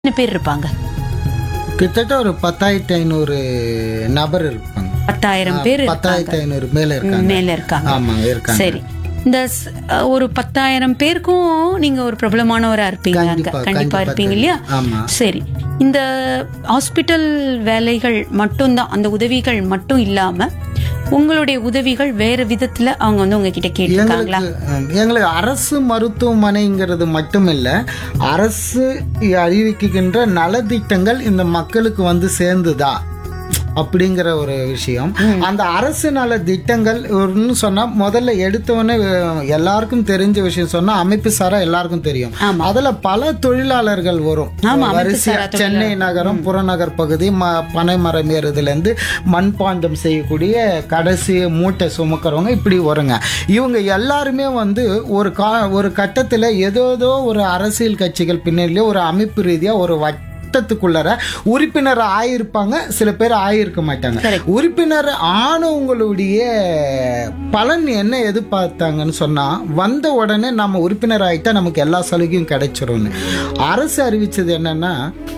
எத்தனை பேர் இருப்பாங்க கிட்டத்தட்ட ஒரு பத்தாயிரத்தி ஐநூறு நபர் இருப்பாங்க பத்தாயிரம் பேர் பத்தாயிரத்தி ஐநூறு மேல இருக்காங்க மேல இருக்காங்க ஆமாங்க இருக்காங்க சரி இந்த ஸ்- ஒரு பத்தாயிரம் பேருக்கும் நீங்க ஒரு பிரபலமானவரா இருப்பீங்க அங்க கண்டிப்பா, கண்டிப்பா கண்டிப்பா இருப்பீங்க இல்லையா ஆமா சரி இந்த ஹாஸ்பிட்டல் வேலைகள் மட்டும்தான் அந்த உதவிகள் மட்டும் இல்லாம உங்களுடைய உதவிகள் வேற விதத்துல அவங்க வந்து உங்ககிட்ட கேட்டிருக்காங்களா எங்களுக்கு ம், எங்களுக்கு அரசு மருத்துவமனைங்கிறது மட்டுமில்ல அரசு அறிவிக்கின்ற நலத்திட்டங்கள் இந்த மக்களுக்கு வந்து சேர்ந்துதா அப்படிங்கிற ஒரு விஷயம் அந்த அரசு நல திட்டங்கள் ஒன்னு சொன்னா முதல்ல எடுத்தவொடனே அஹ், எல்லாருக்கும் தெரிஞ்ச விஷயம் சொன்னா அமைப்பு சாரா எல்லாருக்கும் தெரியும் ஆமா. அதுல பல தொழிலாளர்கள் வரும் ஆமா, அமைப்பு வரிசையா சாரா சென்னை நகரம் புறநகர் பகுதி ம- பனைமரம் ஏறுதுல இருந்து மண்பாண்டம் செய்யக்கூடிய கடைசி மூட்டை சுமக்கிறவங்க இப்படி வருங்க இவங்க எல்லாருமே வந்து ஒரு கா ஒரு கட்டத்துல ஏதோ ஏதோ ஒரு அரசியல் கட்சிகள் பின்னாடியே ஒரு அமைப்பு ரீதியா ஒரு வட்டத்துக்குள்ளர உறுப்பினர் ஆயிருப்பாங்க சில பேர் ஆயிருக்க மாட்டாங்க Correct. உறுப்பினர் ஆனவங்களுடைய பலன் என்ன எதிர்பார்த்தாங்கன்னு சொன்னா வந்த உடனே நம்ம உறுப்பினர் ஆயிட்டா நமக்கு எல்லா சலுகையும் கிடைச்சிரும்னு அரசு அறிவிச்சது என்னன்னா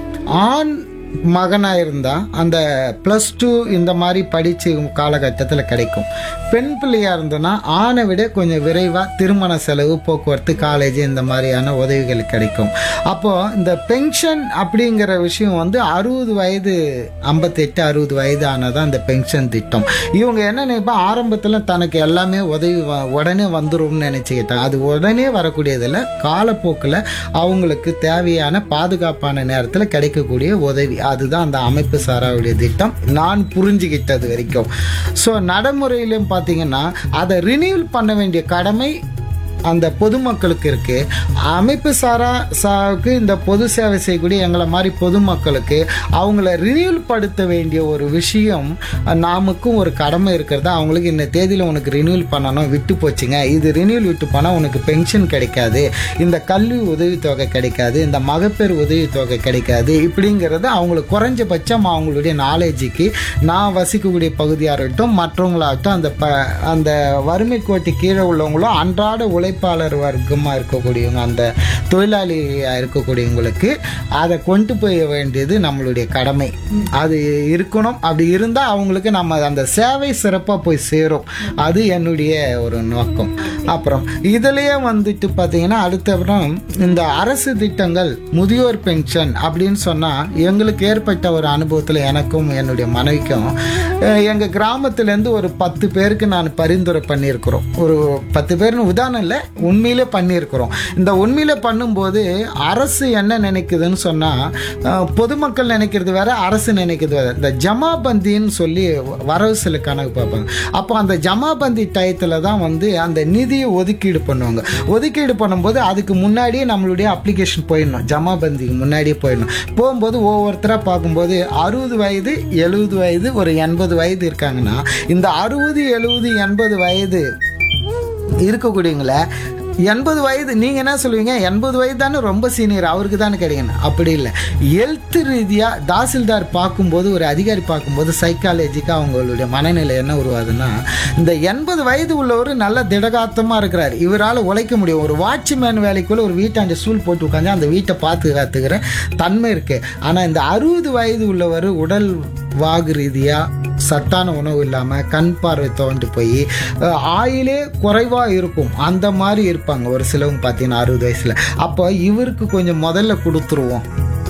ஆண் மகனா இருந்தா அந்த ப்ளஸ் டூ இந்த மாதிரி படிச்சு காலகட்டத்தில் கிடைக்கும் பெண் பிள்ளையா இருந்தனா ஆணை விட கொஞ்சம் விரைவா திருமண செலவு போக்குவரத்து காலேஜ் இந்த மாதிரியான உதவிகள் கிடைக்கும் அப்போ இந்த பென்ஷன் அப்படிங்கிற விஷயம் வந்து அறுபது வயது ஐம்பத்தெட்டு அறுபது வயது ஆனதான் இந்த பென்ஷன் திட்டம் இவங்க என்ன நினைப்பா ஆரம்பத்தில் தனக்கு எல்லாமே உதவி வ- உடனே வந்துரும்னு நினைச்சுக்கிட்டாங்க அது உடனே வரக்கூடியதில் காலப்போக்கில் அவங்களுக்கு தேவையான பாதுகாப்பான நேரத்தில் கிடைக்கக்கூடிய உதவி அதுதான் அந்த அமைப்பு சாராவுடைய திட்டம் நான் புரிஞ்சுக்கிட்டது வரைக்கும் ஸோ நடைமுறையிலும் பார்த்தீங்கன்னா அதை ரினியூல் பண்ண வேண்டிய கடமை அந்த பொதுமக்களுக்கு இருக்கு அமைப்பு சாரா சாவுக்கு இந்த பொது சேவை செய்யக்கூடிய எங்களை மாதிரி பொதுமக்களுக்கு அவங்கள ரினியூல் படுத்த வேண்டிய ஒரு விஷயம் நாமுக்கும் ஒரு கடமை இருக்கிறது அவங்களுக்கு இந்த தேதியில் உனக்கு ரினியூல் பண்ணணும் விட்டு போச்சுங்க இது ரினியூல் விட்டு போனால் உனக்கு பென்ஷன் கிடைக்காது இந்த கல்வி உதவித்தொகை கிடைக்காது இந்த மகப்பேறு உதவித்தொகை கிடைக்காது இப்படிங்கிறது அவங்களுக்கு குறைஞ்சபட்சம் அவங்களுடைய நாலேஜுக்கு நான் வசிக்கக்கூடிய பகுதியாக இருக்கட்டும் மற்றவங்களாகட்டும் அந்த ப அந்த வறுமை கோட்டி கீழே உள்ளவங்களும் அன்றாட உழைப்பாளர் வர்க்கமாக இருக்கக்கூடியவங்க அந்த தொழிலாளியாக இருக்கக்கூடியவங்களுக்கு அதை கொண்டு போய் வேண்டியது நம்மளுடைய கடமை அது இருக்கணும் அப்படி இருந்தால் அவங்களுக்கு நம்ம அந்த சேவை சிறப்பாக போய் சேரும் அது என்னுடைய ஒரு நோக்கம் அப்புறம் இதுலயே வந்துட்டு பார்த்தீங்கன்னா அடுத்தப்புறம் இந்த அரசு திட்டங்கள் முதியோர் பென்ஷன் அப்படின்னு சொன்னால் எங்களுக்கு ஏற்பட்ட ஒரு அனுபவத்தில் எனக்கும் என்னுடைய மனைவிக்கும் அஹ், எங்க கிராமத்துலேருந்து ஒரு பத்து பேருக்கு நான் பரிந்துரை பண்ணியிருக்கிறோம் ஒரு பத்து பேர்னு உதாரணம் இல்லை உண்மையிலே பண்ணியிருக்கிறோம் இந்த உண்மையில பண்ணும்போது அரசு என்ன நினைக்குதுன்னு சொன்னால் பொதுமக்கள் நினைக்கிறது வேற அரசு நினைக்கிறது வேற இந்த ஜமாபந்தின்னு சொல்லி வரவு சில கணக்கு பார்ப்பாங்க அப்போ அந்த ஜமாபந்தி டயத்தில் தான் வந்து அந்த நிதியை ஒதுக்கீடு பண்ணுவாங்க ஒதுக்கீடு பண்ணும்போது அதுக்கு முன்னாடியே நம்மளுடைய அப்ளிகேஷன் போயிடணும் ஜமாபந்திக்கு முன்னாடியே போயிடணும் போகும்போது ஒவ்வொருத்தராக பார்க்கும்போது அறுபது வயது எழுபது வயது ஒரு எண்பது வயது இருக்காங்கன்னா இந்த அறுபது எழுபது எண்பது வயது இருக்கக்கூடியவங்கள எண்பது வயது நீங்க என்ன சொல்லுவீங்க எண்பது வயது தானே ரொம்ப சீனியர் அவருக்கு தானே கிடைக்கணும் அப்படி இல்லை ஹெல்த் ரீதியா தாசில்தார் பார்க்கும்போது ஒரு அதிகாரி பார்க்கும்போது சைக்காலஜிக்காக அவங்களுடைய மனநிலை என்ன உருவாதுன்னா இந்த எண்பது வயது உள்ளவர் நல்ல திடகாத்தமா இருக்கிறார் இவரால் உழைக்க முடியும் ஒரு வாட்ச்மேன் வேலைக்குள்ள ஒரு வீட்டாண்ட சூழ் போட்டு உட்காந்து அந்த வீட்டை பார்த்து காத்துக்கிற தன்மை இருக்கு ஆனா இந்த அறுபது வயது உள்ளவர் உடல் வாகு ரீதியா சத்தான உணவு இல்லாமல் கண் பார்வை தோண்டு போய் அஹ், ஆயிலே குறைவாக இருக்கும் அந்த மாதிரி இருப்பாங்க ஒரு சிலவங்க பார்த்தீங்கன்னா அறுபது வயசில் அப்போ இவருக்கு கொஞ்சம் முதல்ல கொடுத்துருவோம்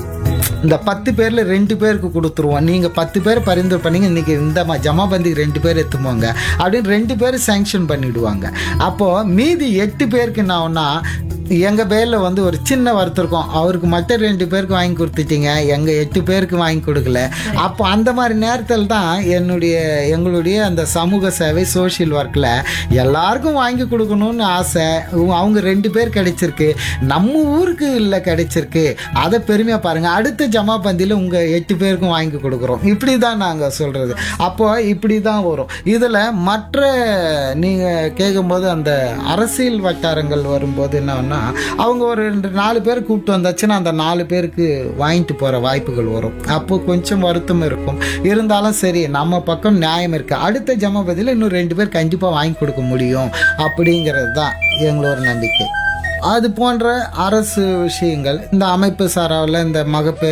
இந்த பத்து பேர்ல ரெண்டு பேருக்கு கொடுத்துருவோம் நீங்க பத்து பேர் பரிந்துரை பண்ணீங்க இன்னைக்கு இந்த ம- ஜமாபந்திக்கு ரெண்டு பேர் எத்துமோங்க அப்படின்னு ரெண்டு பேர் சாங்ஷன் பண்ணிடுவாங்க அப்போ மீதி எட்டு பேருக்கு என்ன ஆகும்னா எங்க பேர்ல வந்து ஒரு சின்ன வருத்தம் இருக்கும் அவருக்கு மட்டும் ரெண்டு பேருக்கு வாங்கி கொடுத்துட்டீங்க எங்க எட்டு பேருக்கு வாங்கி கொடுக்கல அப்போ அந்த மாதிரி நேரத்தில் தான் என்னுடைய எங்களுடைய அந்த சமூக சேவை சோஷியல் ஒர்க்கில் எல்லாருக்கும் வாங்கி கொடுக்கணும்னு ஆசை உ- அவங்க ரெண்டு பேர் கிடைச்சிருக்கு நம்ம ஊருக்கு இல்லை கிடைச்சிருக்கு அதை பெருமையாக பாருங்க அடுத்த ஜமாபந்தியில் உங்கள் எட்டு பேருக்கும் வாங்கி கொடுக்குறோம் இப்படி தான் நாங்கள் சொல்கிறது அப்போ இப்படி தான் வரும் இதில் மற்ற நீங்கள் கேட்கும்போது அந்த அரசியல் வட்டாரங்கள் வரும்போது என்னன்னா அவங்க ஒரு ரெண்டு நாலு பேர் கூப்பிட்டு வந்தாச்சுன்னா அந்த நாலு பேருக்கு வாங்கிட்டு போகிற வாய்ப்புகள் வரும் அப்போ கொஞ்சம் வருத்தம் இருக்கும் இருந்தாலும் சரி நம்ம பக்கம் நியாயம் இருக்கு அடுத்த ஜமாபதியில் இன்னும் ரெண்டு பேர் கண்டிப்பாக வாங்கி கொடுக்க முடியும் அப்படிங்கிறது தான் எங்களோட நம்பிக்கை அது போன்ற அரசு விஷயங்கள் இந்த அமைப்பு சாராவில் இந்த மகப்பேறு